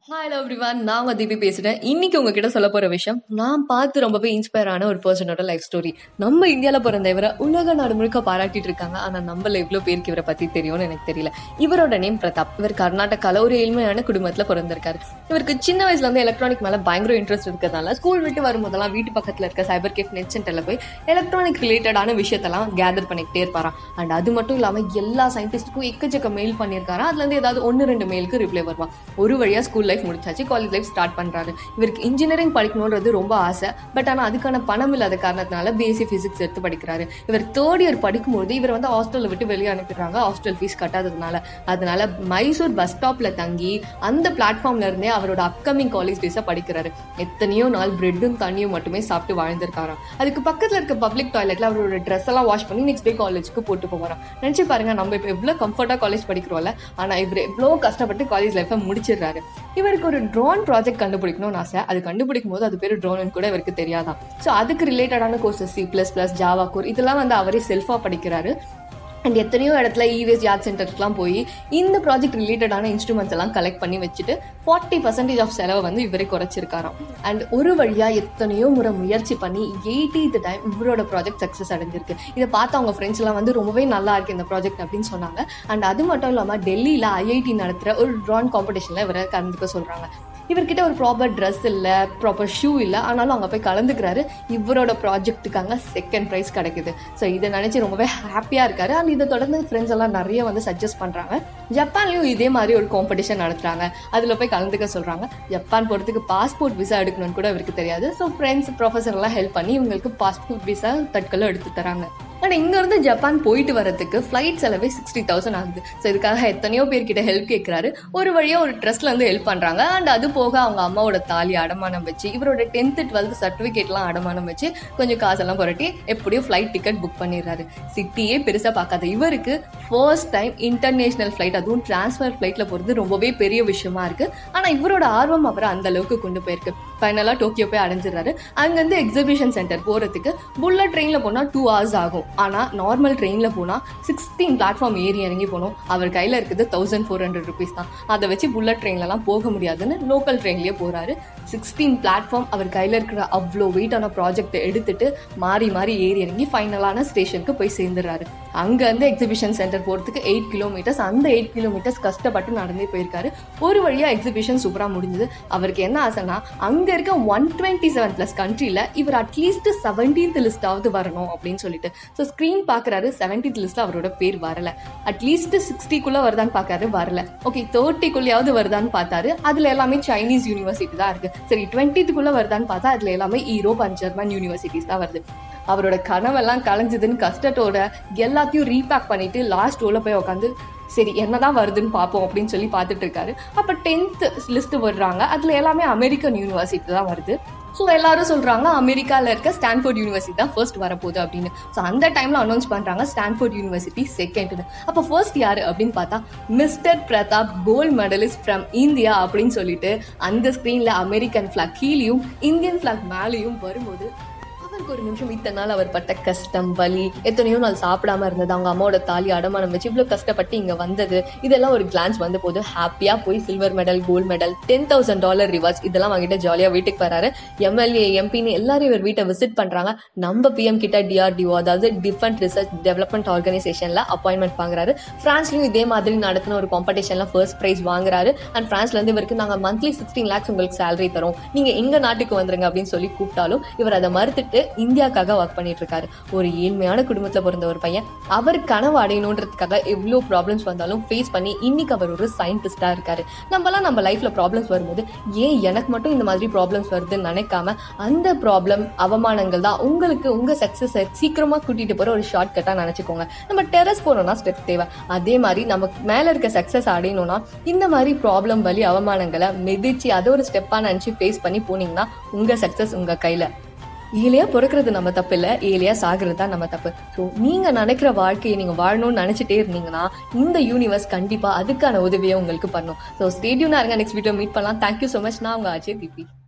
hi everyone நான் உங்க தீபி பேசுறேன் இன்னைக்கு உங்ககிட்ட சொல்ல போற விஷயம் நான் பார்த்து ரொம்பவே இன்ஸ்பயர் ஆன ஒரு பர்சனோட லைஃப் ஸ்டோரி நம்ம இந்தியாவில் பிறந்த இவரை உலக நாடு முழுக்க பாராட்டிட்டு இருக்காங்க ஆனா நம்மள எவ்வளோ பேருக்கு இவரை பத்தி தெரியும்னு எனக்கு தெரியல இவரோட நேம் பிரதாப் இவர் கர்நாடகால ஒரு ஏழ்மையான குடும்பத்துல பிறந்திருக்காரு இவருக்கு சின்ன வயசுல இருந்து எலக்ட்ரானிக் மேல பயங்கர இன்ட்ரெஸ்ட் இருக்கிறதுனால ஸ்கூல் விட்டு வரும்போதெல்லாம் வீட்டு பக்கத்துல இருக்க சைபர் கேஃப் நெட் சென்டர்ல போய் எலக்ட்ரானிக் ரிலேட்டடான விஷயத்தெல்லாம் கேதர் பண்ணிக்கிட்டே இருப்பாராம் அண்ட் அது மட்டும் இல்லாம எல்லா சயின்டிஸ்ட்டுக்கும் எக்கச்சக்க மெயில் பண்ணியிருக்காரு அதுல இருந்து ஏதாவது ஒன்று ரெண்டு மெயிலுக்கு ரிப்ளை வருவான் ஒரு வழியா ஸ்கூல் லைஃப் முடிச்சாச்சு காலேஜ் லைஃப் ஸ்டார்ட் பண்றாரு இவருக்கு இன்ஜினியரிங் படிக்கணுன்றது ரொம்ப ஆசை பட் ஆனா அதுக்கான பணம் இல்லாத காரணத்தினால பிஎஸ்சி பிசிக்ஸ் எடுத்து படிக்கிறாரு இவர் தேர்ட் இயர் படிக்கும்போது இவர் வந்து ஹாஸ்டல்ல விட்டு வெளியே அனுப்பிடுறாங்க ஹாஸ்டல் ஃபீஸ் கட்டாததுனால அதனால மைசூர் பஸ் ஸ்டாப்ல தங்கி அந்த பிளாட்ஃபார்ம்ல இருந்தே அவரோட அப்கமிங் காலேஜ் டேஸை படிக்கிறாரு எத்தனையோ நாள் பிரெட்டும் தண்ணியும் மட்டுமே சாப்பிட்டு வாழ்ந்திருக்காராம் அதுக்கு பக்கத்துல இருக்க பப்ளிக் டாய்லெட்ல அவரோட ட்ரெஸ் எல்லாம் வாஷ் பண்ணி நெக்ஸ்ட் டே காலேஜுக்கு போட்டு போவாராம் நினைச்சு பாருங்க நம்ம இப்போ எவ்வளவு கம்ஃபர்ட்டா காலேஜ் படிக்கிறோம்ல ஆனா இவர் எவ்வளோ கஷ்டப்பட்டு காலேஜ் லைஃப்பை முடிச்சிடுறாரு இவருக்கு ஒரு ட்ரோன் ப்ராஜெக்ட் கண்டுபிடிக்கணும்னு ஆசை அது கண்டுபிடிக்கும் போது அது பேர் ட்ரோன் கூட இவருக்கு தெரியாதான் ஸோ அதுக்கு ரிலேட்டடான courses C plus plus Java core இதெல்லாம் வந்து அவரே செல்ஃபாக படிக்கிறாரு அண்ட் எத்தனையோ இடத்துல இவேஸ் யாத் சென்டர்ஸ்லாம் போய் இந்த ப்ராஜெக்ட் ரிலேட்டடான இன்ஸ்ட்ருமெண்ட்ஸ் எல்லாம் கலெக்ட் பண்ணி வச்சுட்டு ஃபார்ட்டி பர்சன்டேஜ் ஆஃப் செலவை வந்து இவரே குறைச்சிருக்காராம் அண்ட் ஒரு வழியா எத்தனையோ முறை முயற்சி பண்ணி எயிட்டீத் டைம் இவரோட ப்ராஜெக்ட் சக்ஸஸ் அடைஞ்சிருக்கு இதை பார்த்து அவங்க ஃப்ரெண்ட்ஸ் எல்லாம் வந்து ரொம்பவே நல்லா இருக்கு இந்த ப்ராஜெக்ட் அப்படின்னு சொன்னாங்க அண்ட் அது மட்டும் இல்லாமல் டெல்லியில் ஐஐடி நடத்துகிற ஒரு ட்ரான் காம்படிஷனில் இவரை கலந்துக்க சொல்கிறாங்க இவர்கிட்ட ஒரு ப்ராப்பர் ட்ரெஸ் இல்லை ப்ராப்பர் ஷூ இல்லை ஆனாலும் அங்கே போய் கலந்துக்கிறாரு இவரோட ப்ராஜெக்ட்டுக்காக செகண்ட் ப்ரைஸ் கிடைக்குது ஸோ இதை நினச்சி ரொம்பவே ஹாப்பியாக இருக்காரு அண்ட் இதை தொடர்ந்து ஃப்ரெண்ட்ஸ் எல்லாம் நிறைய வந்து சஜஸ்ட் பண்ணுறாங்க ஜப்பான்லேயும் இதே மாதிரி ஒரு காம்படிஷன் நடத்துகிறாங்க அதில் போய் கலந்துக்க சொல்கிறாங்க ஜப்பான் போகிறதுக்கு பாஸ்போர்ட் விசா எடுக்கணும்னு கூட இவருக்கு தெரியாது ஸோ ஃப்ரெண்ட்ஸ் ப்ரொஃபஸர் எல்லாம் ஹெல்ப் பண்ணி இவங்களுக்கு பாஸ்போர்ட் விசா தட்கலும் எடுத்து தராங்க ஆனால் இங்கேருந்து ஜப்பான் போயிட்டு வரதுக்கு ஃப்ளைட் செலவே சிக்ஸ்டி தௌசண்ட் ஆகுது ஸோ இதுக்காக எத்தனையோ பேர்கிட்ட ஹெல்ப் கேட்குறாரு ஒரு வழியாக ஒரு ட்ரெஸ்ல இருந்து ஹெல்ப் பண்ணுறாங்க அண்ட் அது போக அவங்க அம்மாவோட தாலி அடமானம் வச்சு இவரோட டென்த்து டுவெல்த் சர்டிஃபிகேட்லாம் அடமானம் வச்சு கொஞ்சம் காசெல்லாம் புரட்டி எப்படியோ ஃப்ளைட் டிக்கெட் புக் பண்ணிடுறாரு சிட்டியே பெருசாக பார்க்காத இவருக்கு ஃபர்ஸ்ட் டைம் இன்டர்நேஷனல் ஃப்ளைட் அதுவும் டிரான்ஸ்ஃபர் ஃப்ளைட்டில் போகிறது ரொம்பவே பெரிய விஷயமா இருக்கு ஆனால் இவரோட ஆர்வம் அவரை அந்த அளவுக்கு கொண்டு போயிருக்கு ஃபைனலாக டோக்கியோ போய் அடைஞ்சிடறாரு அங்கேருந்து எக்ஸிபிஷன் சென்டர் போகிறதுக்கு புல்லட் ட்ரெயினில் போனால் டூ ஹவர்ஸ் ஆகும் ஆனால் நார்மல் ட்ரெயினில் போனால் சிக்ஸ்டீன் பிளாட்ஃபார்ம் ஏறி இறங்கி போகணும் அவர் கையில் இருக்குது தௌசண்ட் ஃபோர் ஹண்ட்ரட் ருபீஸ் தான் அதை வச்சு புல்லட் ட்ரெயின்லலாம் போக முடியாதுன்னு லோக்கல் ட்ரெயின்லேயே போகிறாரு சிக்ஸ்டீன் பிளாட்ஃபார்ம் அவர் கையில் இருக்கிற அவ்வளோ வெயிட்டான ப்ராஜெக்டை எடுத்துட்டு மாறி மாறி ஏறி இறங்கி ஃபைனலான ஸ்டேஷனுக்கு போய் சேர்ந்துடுறாரு அங்கேருந்து எக்ஸிபிஷன் சென்டர் போகிறதுக்கு எயிட் கிலோமீட்டர்ஸ் அந்த எயிட் கிலோமீட்டர்ஸ் கஷ்டப்பட்டு நடந்தே போயிருக்காரு ஒரு வழியாக எக்ஸிபிஷன் சூப்பராக முடிஞ்சது அவருக்கு என்ன ஆசைன்னா அங்கே இருக்க ஒன் டுவெண்ட்டி செவன் ப்ளஸ் கண்ட்ரியில் இவர் அட்லீஸ்ட் செவன்டீன்த் லிஸ்டாவது வரணும் அப்படின்னு சொல்லிட்டு ஸோ ஸ்க்ரீன் பார்க்குறாரு செவன்டீன்த் லிஸ்ட்டில் அவரோட பேர் வரல அட்லீஸ்ட் சிக்ஸ்டிக்குள்ளே வருதான்னு பார்க்காரு வரல ஓகே தேர்ட்டிக்குள்ளேயாவது வருதான்னு பார்த்தாரு அதில் எல்லாமே சைனீஸ் யூனிவர்சிட்டி தான் இருக்குது சரி டுவெண்ட்டிக்குள்ளே வருதான்னு பார்த்தா அதில் எல்லாமே ஈரோப் அண்ட் ஜெர்மன் யூனிவர்சிட்டிஸ் தான் வருது அவரோட கனவெல்லாம் கலைஞ்சதுன்னு கஷ்டத்தோட எல்லாத்தையும் ரீபேக் பண்ணிட்டு லாஸ்ட் ரோல போய் உட்காந்து சரி என்னதான் வருதுன்னு பார்ப்போம் அப்படின்னு சொல்லி பார்த்துட்டு இருக்காரு அப்போ டென்த் லிஸ்ட் வர்றாங்க அதில் எல்லாமே அமெரிக்கன் யூனிவர்சிட்டி தான் வருது ஸோ எல்லாரும் சொல்கிறாங்க அமெரிக்காவில் இருக்க ஸ்டான்ஃபோர்ட் யூனிவர்சிட்டி தான் ஃபர்ஸ்ட் வரப்போகுது அப்படின்னு ஸோ அந்த டைமில் அனௌன்ஸ் பண்ணுறாங்க ஸ்டான்ஃபோர்ட் யூனிவர்சிட்டி செகண்ட்னு அப்போ ஃபர்ஸ்ட் யார் அப்படின்னு பார்த்தா mister Pratap gold medallist from India அப்படின்னு சொல்லிட்டு அந்த ஸ்க்ரீனில் அமெரிக்கன் ஃப்ளாக் கீழேயும் இந்தியன் ஃப்ளாக் மேலேயும் வரும்போது அவருக்கு ஒரு நிமிஷம் இத்தனை நாள் அவர் பட்ட கஷ்டம் வலி எத்தனையோ நாள் சாப்பிடாம இருந்தது அவங்க அம்மாவோட தாலி அடமானம் வச்சு இவ்வளோ கஷ்டப்பட்டு இங்கே வந்தது இதெல்லாம் ஒரு கிளான்ஸ் வந்த போது ஹாப்பியாக போய் silver medal gold medal ten thousand dollar rewards இதெல்லாம் வாங்கிட்டு ஜாலியாக வீட்டுக்கு வராரு எம்எல்ஏ எம்பின்னு எல்லாரும் இவர் வீட்டை விசிட் பண்ணுறாங்க நம்ம பிஎம் கிட்ட டிஆர்டிஓ அதாவது டிஃபென்ஸ் ரிசர்ச் டெவலப்மெண்ட் ஆர்கனைசேஷனில் அப்பாயின்மெண்ட் வாங்குறாரு ஃப்ரான்ஸ்லையும் இதே மாதிரி நடத்தின ஒரு காம்படிஷனில் ஃபர்ஸ்ட் ப்ரைஸ் வாங்குறாரு அண்ட் ஃப்ரான்ஸ்லேருந்து இவருக்கு நாங்கள் மந்த்லி சிக்ஸ்டீன் லேக்ஸ் உங்களுக்கு சேலரி தரோம் நீங்கள் எங்கள் நாட்டுக்கு வந்துருங்க அப்படின்னு சொல்லி கூப்பிட்டாலும் இவர் அதை மறுத்துட்டு இந்தியாக்காக ஒர்க் பண்ணிட்டு இருக்காரு ஒரு ஏழ்மையான குடும்பத்தில் பிறந்த ஒரு பையன் அவர் கனவு அடையணுன்றதுக்காக எவ்வளோ ப்ராப்ளம்ஸ் வந்தாலும் ஃபேஸ் பண்ணி இன்னைக்கு அவர் ஒரு சயின்டிஸ்டா இருக்காரு நம்மலாம் நம்ம லைஃப்ல ப்ராப்ளம்ஸ் வரும்போது ஏன் எனக்கு மட்டும் இந்த மாதிரி ப்ராப்ளம்ஸ் வருதுன்னு நினைக்காம அந்த ப்ராப்ளம் அவமானங்கள் தான் உங்களுக்கு உங்க சக்சஸை சீக்கிரமா கூட்டிட்டு போற ஒரு ஷார்ட் கட்டா நினைச்சுக்கோங்க நம்ம டெரஸ் போனோம்னா ஸ்டெப் தேவை அதே மாதிரி நம்ம மேல இருக்க சக்சஸ் அடையணும்னா இந்த மாதிரி ப்ராப்ளம் வலி அவமானங்களை மிதிச்சு அதை ஒரு ஸ்டெப்பா நினைச்சு ஃபேஸ் பண்ணி போனீங்கன்னா உங்க சக்சஸ் உங்க கையில ஏழையா பிறக்கிறது நம்ம தப்பு இல்லை ஏழையா சாகிறது தான் நம்ம தப்பு ஸோ நீங்க நினைக்கிற வாழ்க்கையை நீங்க வாழணும்னு நினைச்சிட்டே இருந்தீங்கன்னா இந்த யூனிவர்ஸ் கண்டிப்பா அதுக்கான உதவியை உங்களுக்கு பண்ணும் ஸோ ஸ்டேடியூனா இருங்க நெக்ஸ்ட் வீடியோ மீட் பண்ணலாம் தேங்க்யூ ஸோ மச் நான் உங்க அஜய் தீபி